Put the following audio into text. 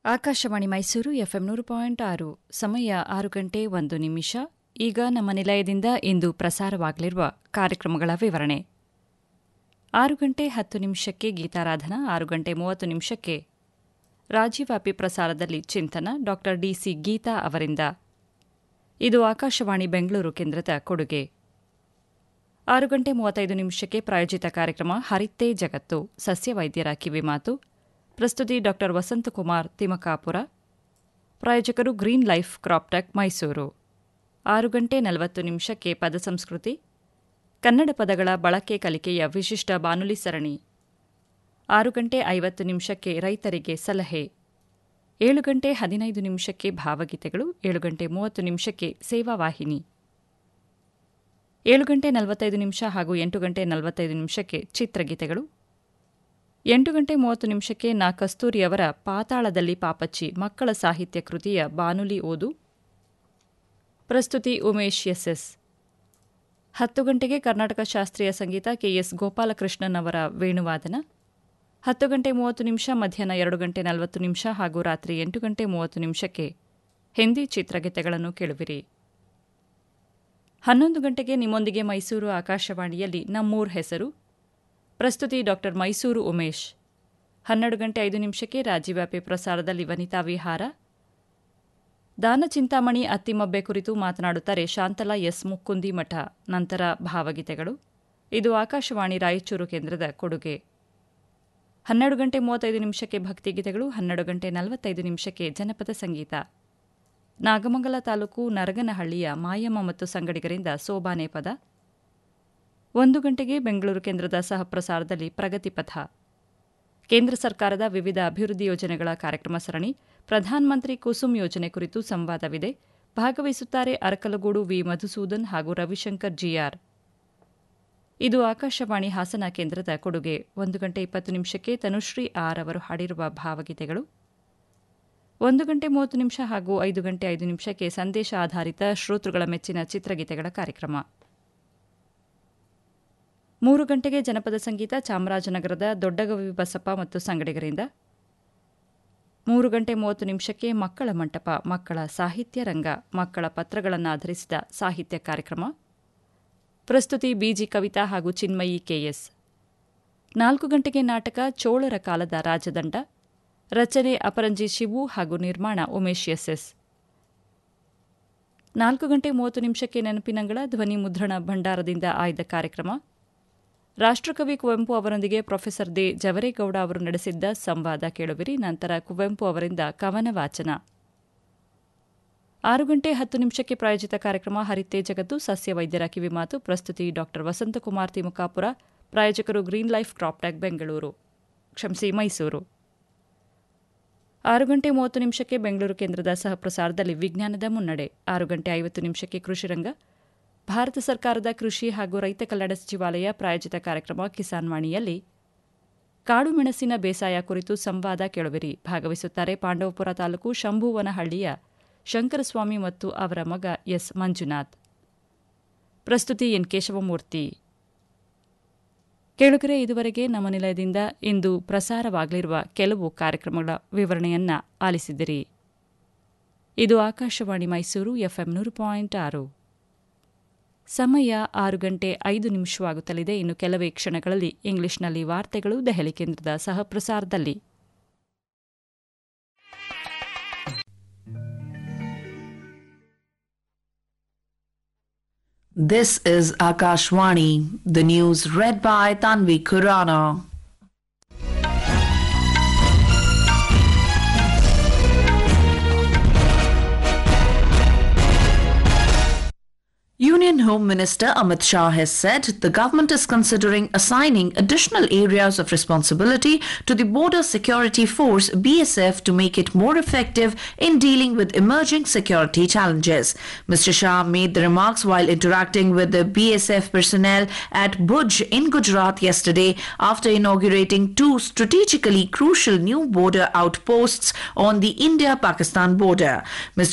Akashvani Mysuru FM ನೂರು point ಆರು ಸಮಯ ಆರು ಗಂಟೆ ಒಂದು ನಿಮಿಷ ಈಗ ನಮ್ಮ ನಿಲಯದಿಂದ ಇಂದು ಪ್ರಸಾರವಾಗಲಿರುವ ಕಾರ್ಯಕ್ರಮಗಳ ವಿವರಣೆ ಆರು ಗಂಟೆ ಹತ್ತು ನಿಮಿಷಕ್ಕೆ ಗೀತಾರಾಧನಾ ಆರು ಗಂಟೆ ಮೂವತ್ತು ನಿಮಿಷಕ್ಕೆ ರಾಜ್ಯವ್ಯಾಪಿ ಪ್ರಸಾರದಲ್ಲಿ ಚಿಂತನ ಡಾ ಡಿಸಿ ಗೀತಾ ಅವರಿಂದ ಇದು ಆಕಾಶವಾಣಿ ಬೆಂಗಳೂರು ಕೇಂದ್ರದ ಕೊಡುಗೆ ಆರು ಗಂಟೆ ಮೂವತ್ತೈದು ನಿಮಿಷಕ್ಕೆ ಪ್ರಾಯೋಜಿತ ಕಾರ್ಯಕ್ರಮ ಹರಿತ್ತೇ ಜಗತ್ತು ಸಸ್ಯ ವೈದ್ಯರ ಕಿವಿಮಾತು ಪ್ರಸ್ತುತಿ ಡಾ ವಸಂತಕುಮಾರ್ ತಿಮಕಾಪುರ ಪ್ರಾಯೋಜಕರು ಗ್ರೀನ್ ಲೈಫ್ ಕ್ರಾಪ್ಟೆಕ್ ಮೈಸೂರು ಆರು ಗಂಟೆ ನಲವತ್ತು ನಿಮಿಷಕ್ಕೆ ಪದ ಸಂಸ್ಕೃತಿ ಕನ್ನಡ ಪದಗಳ ಬಳಕೆ ಕಲಿಕೆಯ ವಿಶಿಷ್ಟ ಬಾನುಲಿ ಸರಣಿ ಆರು ಗಂಟೆ ಐವತ್ತು ನಿಮಿಷಕ್ಕೆ ರೈತರಿಗೆ ಸಲಹೆ ಏಳು ಗಂಟೆ ಹದಿನೈದು ನಿಮಿಷಕ್ಕೆ ಭಾವಗೀತೆಗಳು ಏಳು ಗಂಟೆ ಮೂವತ್ತು ನಿಮಿಷಕ್ಕೆ ಸೇವಾ ವಾಹಿನಿ ಏಳು ಗಂಟೆ ನಲವತ್ತೈದು ನಿಮಿಷ ಹಾಗೂ ಎಂಟು ಗಂಟೆ ನಲವತ್ತೈದು ನಿಮಿಷಕ್ಕೆ ಚಿತ್ರಗೀತೆಗಳು ಎಂಟು ಗಂಟೆ ಮೂವತ್ತು ನಿಮಿಷಕ್ಕೆ ನಾ ಕಸ್ತೂರಿಯವರ ಪಾತಾಳದಲ್ಲಿ ಪಾಪಚ್ಚಿ ಮಕ್ಕಳ ಸಾಹಿತ್ಯ ಕೃತಿಯ ಬಾನುಲಿ ಓದು ಪ್ರಸ್ತುತಿ ಉಮೇಶ್ ಎಸ್ಎಸ್ ಹತ್ತು ಗಂಟೆಗೆ ಕರ್ನಾಟಕ ಶಾಸ್ತ್ರೀಯ ಸಂಗೀತ ಕೆಎಸ್ ಗೋಪಾಲಕೃಷ್ಣನ್ ಅವರ ವೇಣುವಾದನ ಹತ್ತು ಗಂಟೆ ಮೂವತ್ತು ನಿಮಿಷ ಮಧ್ಯಾಹ್ನ ಎರಡು ಗಂಟೆ ನಲವತ್ತು ನಿಮಿಷ ಹಾಗೂ ರಾತ್ರಿ ಎಂಟು ಗಂಟೆ ಮೂವತ್ತು ನಿಮಿಷಕ್ಕೆ ಹಿಂದಿ ಚಿತ್ರಗೀತೆಗಳನ್ನು ಕೇಳುವಿರಿ ಹನ್ನೊಂದು ಗಂಟೆಗೆ ನಿಮ್ಮೊಂದಿಗೆ ಮೈಸೂರು ಆಕಾಶವಾಣಿಯಲ್ಲಿ ನಮ್ಮೂರ್ ಹೆಸರು ಪ್ರಸ್ತುತಿ ಡಾ ಮೈಸೂರು ಉಮೇಶ್ ಹನ್ನೆರಡು ಗಂಟೆ ಐದು ನಿಮಿಷಕ್ಕೆ ರಾಜ್ಯವ್ಯಾಪಿ ಪ್ರಸಾರದಲ್ಲಿ ವನಿತಾ ವಿಹಾರ ದಾನ ಚಿಂತಾಮಣಿ ಅತ್ತಿಮಬ್ಬೆ ಕುರಿತು ಮಾತನಾಡುತ್ತಾರೆ ಶಾಂತಲಾ ಎಸ್ ಮುಕ್ಕುಂದಿ ಮಠ ನಂತರ ಭಾವಗೀತೆಗಳು ಇದು ಆಕಾಶವಾಣಿ ರಾಯಚೂರು ಕೇಂದ್ರದ ಕೊಡುಗೆ ಹನ್ನೆರಡು ಗಂಟೆ ಮೂವತ್ತೈದು ನಿಮಿಷಕ್ಕೆ ಭಕ್ತಿಗೀತೆಗಳು ಹನ್ನೆರಡು ಗಂಟೆ ನಲವತ್ತೈದು ನಿಮಿಷಕ್ಕೆ ಜನಪದ ಸಂಗೀತ ನಾಗಮಂಗಲ ತಾಲೂಕು ನರಗನಹಳ್ಳಿಯ ಮಾಯಮ್ಮ ಮತ್ತು ಸಂಗಡಿಗರಿಂದ ಸೋಬಾನೆ ಪದ ಒಂದು ಗಂಟೆಗೆ ಬೆಂಗಳೂರು ಕೇಂದ್ರದ ಸಹಪ್ರಸಾರದಲ್ಲಿ ಪ್ರಗತಿಪಥ ಕೇಂದ್ರ ಸರ್ಕಾರದ ವಿವಿಧ ಅಭಿವೃದ್ಧಿ ಯೋಜನೆಗಳ ಕಾರ್ಯಕ್ರಮ ಸರಣಿ ಪ್ರಧಾನಮಂತ್ರಿ ಕುಸುಮ್ ಯೋಜನೆ ಕುರಿತು ಸಂವಾದವಿದೆ ಭಾಗವಹಿಸುತ್ತಾರೆ ಅರಕಲಗೂಡು ವಿ ಮಧುಸೂದನ್ ಹಾಗೂ ರವಿಶಂಕರ್ ಜಿಆರ್ ಇದು ಆಕಾಶವಾಣಿ ಹಾಸನ ಕೇಂದ್ರದ ಕೊಡುಗೆ ಒಂದು ಗಂಟೆ ಇಪ್ಪತ್ತು ನಿಮಿಷಕ್ಕೆ ತನುಶ್ರೀ ಆರ್ ಅವರು ಹಾಡಿರುವ ಭಾವಗೀತೆಗಳು ಒಂದು ಗಂಟೆ ಮೂವತ್ತು ನಿಮಿಷ ಹಾಗೂ ಐದು ಗಂಟೆ ಐದು ನಿಮಿಷಕ್ಕೆ ಸಂದೇಶ ಆಧಾರಿತ ಶ್ರೋತೃಗಳ ಮೆಚ್ಚಿನ ಚಿತ್ರಗೀತೆಗಳ ಕಾರ್ಯಕ್ರಮ ಮೂರು ಗಂಟೆಗೆ ಜನಪದ ಸಂಗೀತ ಚಾಮರಾಜನಗರದ ದೊಡ್ಡಗವಿ ಬಸಪ್ಪ ಮತ್ತು ಸಂಗಡಿಗರಿಂದ ಮೂರು ಗಂಟೆ ಮೂವತ್ತು ನಿಮಿಷಕ್ಕೆ ಮಕ್ಕಳ ಮಂಟಪ ಮಕ್ಕಳ ಸಾಹಿತ್ಯ ರಂಗ ಮಕ್ಕಳ ಪತ್ರಗಳನ್ನು ಆಧರಿಸಿದ ಸಾಹಿತ್ಯ ಕಾರ್ಯಕ್ರಮ ಪ್ರಸ್ತುತಿ ಬಿಜಿ ಕವಿತಾ ಹಾಗೂ ಚಿನ್ಮಯಿ ಕೆಎಸ್ ನಾಲ್ಕು ಗಂಟೆಗೆ ನಾಟಕ ಚೋಳರ ಕಾಲದ ರಾಜದಂಡ ರಚನೆ ಅಪರಂಜಿ ಶಿವು ಹಾಗೂ ನಿರ್ಮಾಣ ಉಮೇಶ್ ಎಸ್ಎಸ್ ನಾಲ್ಕು ಗಂಟೆ ಮೂವತ್ತು ನಿಮಿಷಕ್ಕೆ ನೆನಪಿನಂಗಳ ಧ್ವನಿ ಮುದ್ರಣ ಭಂಡಾರದಿಂದ ಆಯ್ದ ಕಾರ್ಯಕ್ರಮ ರಾಷ್ಟ್ರಕವಿ ಕುವೆಂಪು ಅವರೊಂದಿಗೆ ಪ್ರೊಫೆಸರ್ ದೆ ಜವರೇಗೌಡ ಅವರು ನಡೆಸಿದ್ದ ಸಂವಾದ ಕೇಳುವಿರಿ ನಂತರ ಕುವೆಂಪು ಅವರಿಂದ ಕವನ ವಾಚನ ಆರು ಗಂಟೆ ಹತ್ತು ನಿಮಿಷಕ್ಕೆ ಪ್ರಾಯೋಜಿತ ಕಾರ್ಯಕ್ರಮ ಹರಿತ್ತೇ ಜಗತ್ತು ಸಸ್ಯ ವೈದ್ಯರ ಕಿವಿಮಾತು ಪ್ರಸ್ತುತಿ ಡಾ ವಸಂತಕುಮಾರ್ ತಿಮುಕಾಪುರ ಪ್ರಾಯೋಜಕರು ಗ್ರೀನ್ ಲೈಫ್ ಕ್ರಾಪ್ಟ್ಯಾಕ್ ಬೆಂಗಳೂರು ಕ್ಷಮಿಸಿ ಮೈಸೂರು ಆರು ಗಂಟೆ ಮೂವತ್ತು ನಿಮಿಷಕ್ಕೆ ಬೆಂಗಳೂರು ಕೇಂದ್ರದ ಸಹಪ್ರಸಾರದಲ್ಲಿ ವಿಜ್ಞಾನದ ಮುನ್ನಡೆ ಆರು ಗಂಟೆ ಐವತ್ತು ನಿಮಿಷಕ್ಕೆ ಕೃಷಿರಂಗ ಭಾರತ ಸರ್ಕಾರದ ಕೃಷಿ ಹಾಗೂ ರೈತ ಕಲ್ಯಾಣ ಸಚಿವಾಲಯ ಪ್ರಾಯೋಜಿತ ಕಾರ್ಯಕ್ರಮ ಕಿಸಾನ್ ವಾಣಿಯಲ್ಲಿ ಕಾಡು ಮೆಣಸಿನ ಬೇಸಾಯ ಕುರಿತು ಸಂವಾದ ಕೇಳುವಿರಿ ಭಾಗವಹಿಸುತ್ತಾರೆ ಪಾಂಡವಪುರ ತಾಲೂಕು ಶಂಭುವನಹಳ್ಳಿಯ ಶಂಕರಸ್ವಾಮಿ ಮತ್ತು ಅವರ ಮಗ ಎಸ್ ಮಂಜುನಾಥ್ ಪ್ರಸ್ತುತಿ ಎನ್ ಕೇಶವಮೂರ್ತಿ ಕೇಳುಗರೆ ಇದುವರೆಗೆ ನಮ್ಮ ನಿಲಯದಿಂದ ಇಂದು ಪ್ರಸಾರವಾಗಲಿರುವ ಕೆಲವು ಕಾರ್ಯಕ್ರಮಗಳ ವಿವರಣೆಯನ್ನ ಆಲಿಸಿದಿರಿ ಇದು ಆಕಾಶವಾಣಿ ಮೈಸೂರು ಎಫ್ಎಂ ನೂರು ಪಾಯಿಂಟ್ ಆರು ಸಮಯ ಆರು ಗಂಟೆ ಐದು ನಿಮಿಷವಾಗುತ್ತಲಿದೆ ಇನ್ನು ಕೆಲವೇ ಕ್ಷಣಗಳಲ್ಲಿ ಇಂಗ್ಲಿಷ್ನಲ್ಲಿ ವಾರ್ತೆಗಳು ದೆಹಲಿ ಕೇಂದ್ರದ ಸಹಪ್ರಸಾರದಲ್ಲಿ This is Akashwani, the news read by Tanvi Kurana. Union Home Minister Amit Shah has said the government is considering assigning additional areas of responsibility to the Border Security Force BSF to make it more effective in dealing with emerging security challenges. Mr. Shah made the remarks while interacting with the BSF personnel at Bhuj in Gujarat yesterday after inaugurating two strategically crucial new border outposts on the India-Pakistan border. Mr.